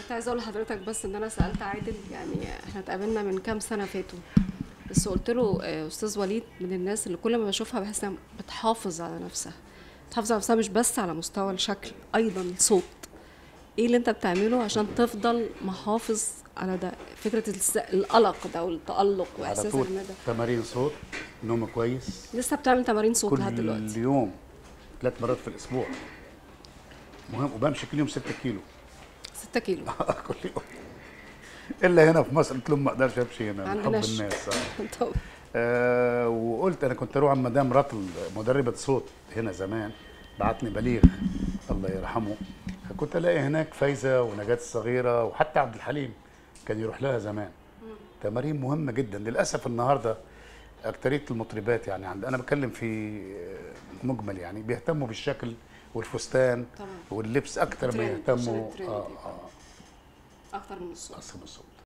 كنت عايزه اقول لحضرتك بس ان انا سالت عادل يعني احنا اتقابلنا من كام سنه فاتوا بس قلت له آه، استاذ وليد من الناس اللي كل ما بشوفها بحس انها بتحافظ على نفسها بتحافظ على نفسها مش بس على مستوى الشكل ايضا الصوت ايه اللي انت بتعمله عشان تفضل محافظ على ده فكره الس- القلق ده والتالق على واحساس طول ان ده تمارين صوت نوم كويس لسه بتعمل تمارين صوت لحد كل دلوقتي يوم ثلاث مرات في الاسبوع مهم وبمشي كل يوم 6 كيلو 6 كيلو كل يوم الا هنا في مصر قلت لهم ما اقدرش امشي هنا من حب عندناش. الناس آه. طب آه وقلت انا كنت اروح عند مدام رطل مدربه صوت هنا زمان بعتني بليغ الله يرحمه كنت الاقي هناك فايزه ونجاة الصغيره وحتى عبد الحليم كان يروح لها زمان تمارين مهمه جدا للاسف النهارده اكتريه المطربات يعني عند انا بتكلم في آه، مجمل يعني بيهتموا بالشكل والفستان طبعا. واللبس اكتر ما الترند، عشان يهتموا الترند اه دي. اه اكتر من الصوت اصل الصوت